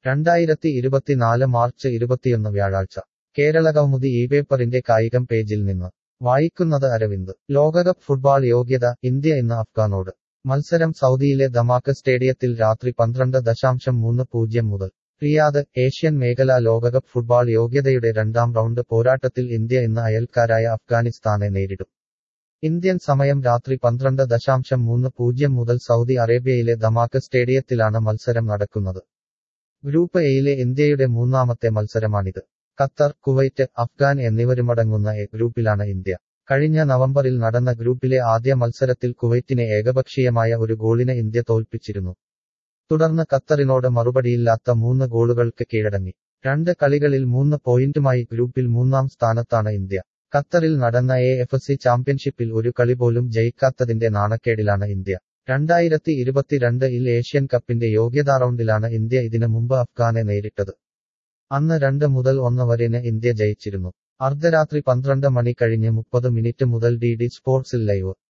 രണ്ടായിരത്തി ഇരുപത്തിനാല് മാർച്ച് ഇരുപത്തിയൊന്ന് വ്യാഴാഴ്ച കേരള കൗമുദി ഈ പേപ്പറിന്റെ കായികം പേജിൽ നിന്ന് വായിക്കുന്നത് അരവിന്ദ് ലോകകപ്പ് ഫുട്ബോൾ യോഗ്യത ഇന്ത്യ ഇന്ന് അഫ്ഗാനോട് മത്സരം സൗദിയിലെ ദമാക്ക് സ്റ്റേഡിയത്തിൽ രാത്രി പന്ത്രണ്ട് ദശാംശം മൂന്ന് പൂജ്യം മുതൽ റിയാദ് ഏഷ്യൻ മേഖല ലോകകപ്പ് ഫുട്ബോൾ യോഗ്യതയുടെ രണ്ടാം റൗണ്ട് പോരാട്ടത്തിൽ ഇന്ത്യ ഇന്ന് അയൽക്കാരായ അഫ്ഗാനിസ്ഥാനെ നേരിടും ഇന്ത്യൻ സമയം രാത്രി പന്ത്രണ്ട് ദശാംശം മൂന്ന് പൂജ്യം മുതൽ സൗദി അറേബ്യയിലെ ദമാക്ക് സ്റ്റേഡിയത്തിലാണ് മത്സരം നടക്കുന്നത് ഗ്രൂപ്പ് എയിലെ ഇന്ത്യയുടെ മൂന്നാമത്തെ മത്സരമാണിത് ഖത്തർ കുവൈറ്റ് അഫ്ഗാൻ എന്നിവരുമടങ്ങുന്ന എ ഗ്രൂപ്പിലാണ് ഇന്ത്യ കഴിഞ്ഞ നവംബറിൽ നടന്ന ഗ്രൂപ്പിലെ ആദ്യ മത്സരത്തിൽ കുവൈറ്റിനെ ഏകപക്ഷീയമായ ഒരു ഗോളിന് ഇന്ത്യ തോൽപ്പിച്ചിരുന്നു തുടർന്ന് ഖത്തറിനോട് മറുപടിയില്ലാത്ത മൂന്ന് ഗോളുകൾക്ക് കീഴടങ്ങി രണ്ട് കളികളിൽ മൂന്ന് പോയിന്റുമായി ഗ്രൂപ്പിൽ മൂന്നാം സ്ഥാനത്താണ് ഇന്ത്യ ഖത്തറിൽ നടന്ന എ എഫ് സി ചാമ്പ്യൻഷിപ്പിൽ ഒരു കളി പോലും ജയിക്കാത്തതിന്റെ നാണക്കേടിലാണ് ഇന്ത്യ രണ്ടായിരത്തി ഇരുപത്തിരണ്ട് ഇൽ ഏഷ്യൻ കപ്പിന്റെ യോഗ്യതാ റൗണ്ടിലാണ് ഇന്ത്യ ഇതിനു മുമ്പ് അഫ്ഗാനെ നേരിട്ടത് അന്ന് രണ്ട് മുതൽ ഒന്ന് വരെന് ഇന്ത്യ ജയിച്ചിരുന്നു അർദ്ധരാത്രി പന്ത്രണ്ട് മണി കഴിഞ്ഞ് മുപ്പത് മിനിറ്റ് മുതൽ ഡി ഡി സ്പോർട്സിൽ ലൈവ്